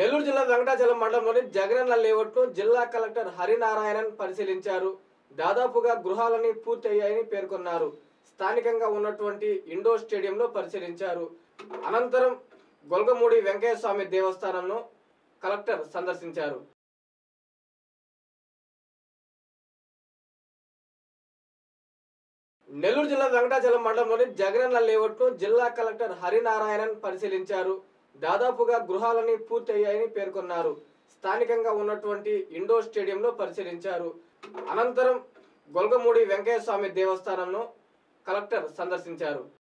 నెల్లూరు జిల్లా వెంకటాచలం మండలంలోని జగనన్న లేఅవుట్ను జిల్లా కలెక్టర్ హరినారాయణన్ పరిశీలించారు దాదాపుగా గృహాలన్నీ పూర్తయ్యాయని పేర్కొన్నారు స్థానికంగా ఉన్నటువంటి ఇండోర్ స్టేడియంలో పరిశీలించారు అనంతరం గొల్గమూడి వెంకయ్య స్వామి దేవస్థానంను కలెక్టర్ సందర్శించారు నెల్లూరు జిల్లా వెంకటాచలం మండలంలోని జగనన్న లేఅవుట్ను జిల్లా కలెక్టర్ హరినారాయణన్ పరిశీలించారు దాదాపుగా గృహాలన్నీ పూర్తయ్యాయని పేర్కొన్నారు స్థానికంగా ఉన్నటువంటి ఇండోర్ స్టేడియంలో పరిశీలించారు అనంతరం గొల్గమూడి వెంకయ్య స్వామి దేవస్థానంను కలెక్టర్ సందర్శించారు